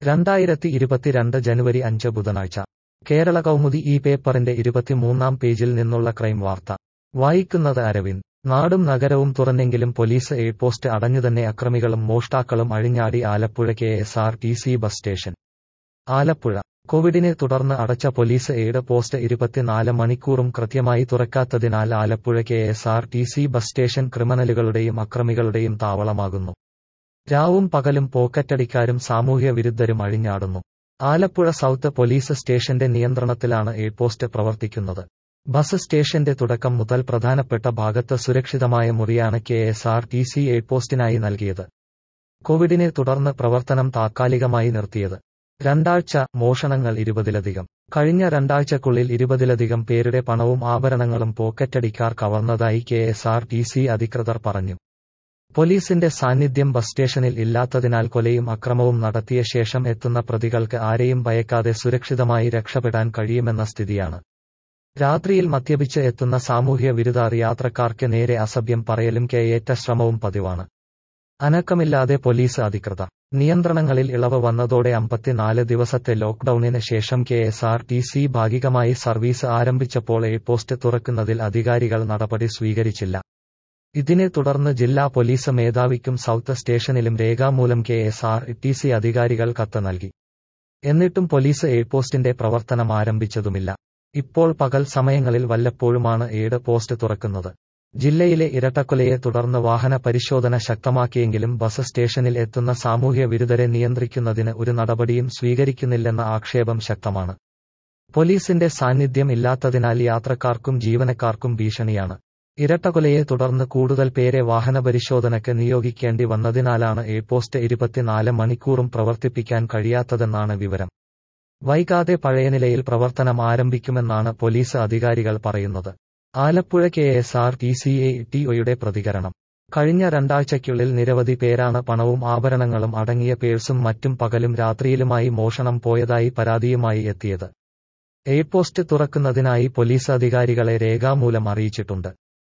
രണ്ടായിരത്തി ഇരുപത്തിരണ്ട് ജനുവരി അഞ്ച് ബുധനാഴ്ച കേരള കൗമുദി ഈ പേപ്പറിന്റെ ഇരുപത്തിമൂന്നാം പേജിൽ നിന്നുള്ള ക്രൈം വാർത്ത വായിക്കുന്നത് അരവിന്ദ് നാടും നഗരവും തുറന്നെങ്കിലും പോലീസ് എയ്ഡ് പോസ്റ്റ് അടഞ്ഞുതന്നെ അക്രമികളും മോഷ്ടാക്കളും അഴിഞ്ഞാടി Alappuzha K S R T C bus station Alappuzha കോവിഡിനെ തുടർന്ന് അടച്ച പോലീസ് എയ്ഡ് പോസ്റ്റ് ഇരുപത്തിനാല് മണിക്കൂറും കൃത്യമായി തുറക്കാത്തതിനാൽ Alappuzha K S R T C bus station ക്രിമിനലുകളുടെയും അക്രമികളുടെയും താവളമാകുന്നു രാവും പകലും പോക്കറ്റടിക്കാരും സാമൂഹ്യ വിരുദ്ധരും അഴിഞ്ഞാടുന്നു ആലപ്പുഴ സൗത്ത് പോലീസ് സ്റ്റേഷന്റെ നിയന്ത്രണത്തിലാണ് എയ്ഡ് പോസ്റ്റ് പ്രവർത്തിക്കുന്നത് ബസ് സ്റ്റേഷന്റെ തുടക്കം മുതൽ പ്രധാനപ്പെട്ട ഭാഗത്ത് സുരക്ഷിതമായ മുറിയാണ് K S R T C aid പോസ്റ്റിനായി നൽകിയത് കോവിഡിനെ തുടർന്ന് പ്രവർത്തനം താത്കാലികമായി നിർത്തിയത് രണ്ടാഴ്ച മോഷണങ്ങൾ ഇരുപതിലധികം കഴിഞ്ഞ രണ്ടാഴ്ചക്കുള്ളിൽ ഇരുപതിലധികം പേരുടെ പണവും ആഭരണങ്ങളും പോക്കറ്റടിക്കാർ കവർന്നതായി K S R T C അധികൃതർ പറഞ്ഞു പോലീസിന്റെ സാന്നിധ്യം ബസ് സ്റ്റേഷനിൽ ഇല്ലാത്തതിനാൽ കൊലയും അക്രമവും നടത്തിയ ശേഷം എത്തുന്ന പ്രതികൾക്ക് ആരെയും ഭയക്കാതെ സുരക്ഷിതമായി രക്ഷപ്പെടാൻ കഴിയുമെന്ന സ്ഥിതിയാണ് രാത്രിയിൽ മദ്യപിച്ച് എത്തുന്ന സാമൂഹ്യ വിരുദ്ധ യാത്രക്കാർക്ക് നേരെ അസഭ്യം പറയലും കയ്യേറ്റ ശ്രമവും പതിവാണ് അനക്കമില്ലാതെ പോലീസ് അധികൃതർ നിയന്ത്രണങ്ങളിൽ ഇളവ് വന്നതോടെ അമ്പത്തിനാല് ദിവസത്തെ ലോക്ഡൌണിന് ശേഷം K S R T C ഭാഗികമായി സർവീസ് ആരംഭിച്ചപ്പോൾ എയ്ഡ് പോസ്റ്റ് തുറക്കുന്നതിൽ അധികാരികൾ നടപടി സ്വീകരിച്ചില്ല ഇതിനെ തുടർന്ന് ജില്ലാ പോലീസ് മേധാവിക്കും സൗത്ത് സ്റ്റേഷനിലും രേഖാമൂലം K S R T C അധികാരികൾ കത്ത് നൽകി എന്നിട്ടും പോലീസ് എയ്ഡ് പോസ്റ്റിന്റെ പ്രവർത്തനം ആരംഭിച്ചതുമില്ല ഇപ്പോൾ പകൽ സമയങ്ങളിൽ വല്ലപ്പോഴുമാണ് എയ്ഡ് പോസ്റ്റ് തുറക്കുന്നത് ജില്ലയിലെ ഇരട്ടക്കൊലയെ തുടർന്ന് വാഹന പരിശോധന ശക്തമാക്കിയെങ്കിലും ബസ് സ്റ്റേഷനിൽ എത്തുന്ന സാമൂഹ്യ വിരുദ്ധരെ നിയന്ത്രിക്കുന്നതിന് ഒരു നടപടിയും സ്വീകരിക്കുന്നില്ലെന്ന ആക്ഷേപം ശക്തമാണ് പോലീസിന്റെ സാന്നിധ്യം ഇല്ലാത്തതിനാൽ യാത്രക്കാർക്കും ജീവനക്കാർക്കും ഭീഷണിയാണ് ഇരട്ടക്കൊലയെ തുടർന്ന് കൂടുതൽ പേരെ വാഹന പരിശോധനയ്ക്ക് നിയോഗിക്കേണ്ടി വന്നതിനാലാണ് എയ്ഡ് പോസ്റ്റ് ഇരുപത്തിനാല് മണിക്കൂറും പ്രവർത്തിപ്പിക്കാൻ കഴിയാത്തതെന്നാണ് വിവരം വൈകാതെ പഴയ നിലയിൽ പ്രവർത്തനം ആരംഭിക്കുമെന്നാണ് പോലീസ് അധികാരികൾ പറയുന്നത് Alappuzha K S R T C A T ഒയുടെ പ്രതികരണം കഴിഞ്ഞ രണ്ടാഴ്ചയ്ക്കുള്ളിൽ നിരവധി പേരാണ് പണവും ആഭരണങ്ങളും അടങ്ങിയ പേഴ്സും മറ്റും പകലും രാത്രിയിലുമായി മോഷണം പോയതായി പരാതിയുമായി എത്തിയത് എയ്ഡ് പോസ്റ്റ് തുറക്കുന്നതിനായി പോലീസ് അധികാരികളെ രേഖാമൂലം അറിയിച്ചിട്ടുണ്ട്